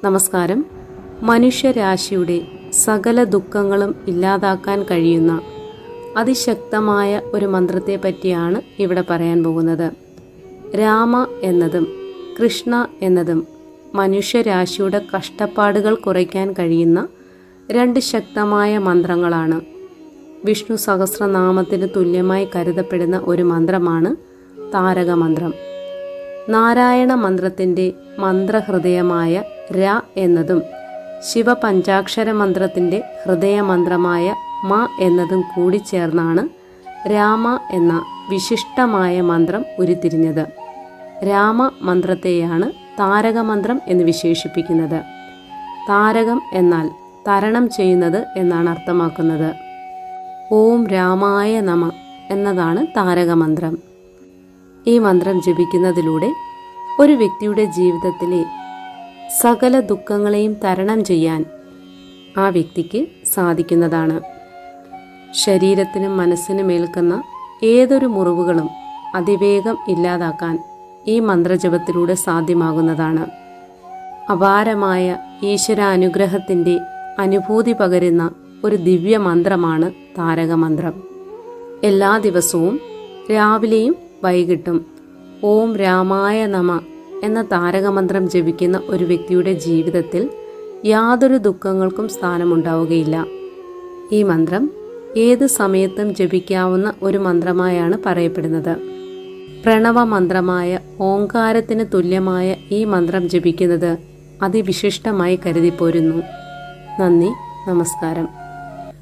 നമസ്കാരം മനുഷ്യരാശിയുടെ സകല ദുഃഖങ്ങളും ഇല്ലാതാക്കാൻ കഴിയുന്ന അതിശക്തമായ ഒരു മന്ത്രത്തെ പറ്റിയാണ് ഇവിടെ പറയാൻ പോകുന്നത് രാമ എന്നതും കൃഷ്ണ എന്നതും മനുഷ്യരാശിയുടെ കഷ്ടപ്പാടുകൾ കുറയ്ക്കാൻ കഴിയുന്ന രണ്ട് ശക്തമായ മന്ത്രങ്ങളാണ് വിഷ്ണു സഹസ്രനാമത്തിന് തുല്യമായി കരുതപ്പെടുന്ന ഒരു മന്ത്രമാണ് താരക മന്ത്രം നാരായണ മന്ത്രത്തിൻ്റെ മന്ത്രഹൃദയമായ ര എന്നതും ശിവപഞ്ചാക്ഷര മന്ത്രത്തിൻ്റെ ഹൃദയമന്ത്രമായ മ എന്നതും കൂടി ചേർന്നാണ് രാമ എന്ന വിശിഷ്ടമായ മന്ത്രം ഉരുത്തിരിഞ്ഞത് രാമ മന്ത്രത്തെയാണ് താരക മന്ത്രം എന്ന് വിശേഷിപ്പിക്കുന്നത് താരകം എന്നാൽ തരണം ചെയ്യുന്നത് എന്നാണ് അർത്ഥമാക്കുന്നത് ഓം രാമായ നമ എന്നതാണ് താരകമന്ത്രം ഈ മന്ത്രം ജപിക്കുന്നതിലൂടെ ഒരു വ്യക്തിയുടെ ജീവിതത്തിലെ സകല ദുഃഖങ്ങളെയും തരണം ചെയ്യാൻ ആ വ്യക്തിക്ക് സാധിക്കുന്നതാണ് ശരീരത്തിനും മനസ്സിനും ഏൽക്കുന്ന ഏതൊരു മുറിവുകളും അതിവേഗം ഇല്ലാതാക്കാൻ ഈ മന്ത്രജപത്തിലൂടെ സാധ്യമാകുന്നതാണ് അപാരമായ ഈശ്വരാനുഗ്രഹത്തിൻ്റെ അനുഭൂതി പകരുന്ന ഒരു ദിവ്യ മന്ത്രമാണ് താരകമന്ത്രം എല്ലാ ദിവസവും രാവിലെയും വൈകിട്ടും ഓം രാമായ നമ എന്ന താരകമന്ത്രം ജപിക്കുന്ന ഒരു വ്യക്തിയുടെ ജീവിതത്തിൽ യാതൊരു ദുഃഖങ്ങൾക്കും സ്ഥാനമുണ്ടാവുകയില്ല ഈ മന്ത്രം ഏത് സമയത്തും ജപിക്കാവുന്ന ഒരു മന്ത്രമായാണ് പറയപ്പെടുന്നത് പ്രണവ മന്ത്രമായ ഓങ്കാരത്തിന് തുല്യമായ ഈ മന്ത്രം ജപിക്കുന്നത് അതിവിശിഷ്ടമായി കരുതിപ്പോരുന്നു നന്ദി നമസ്കാരം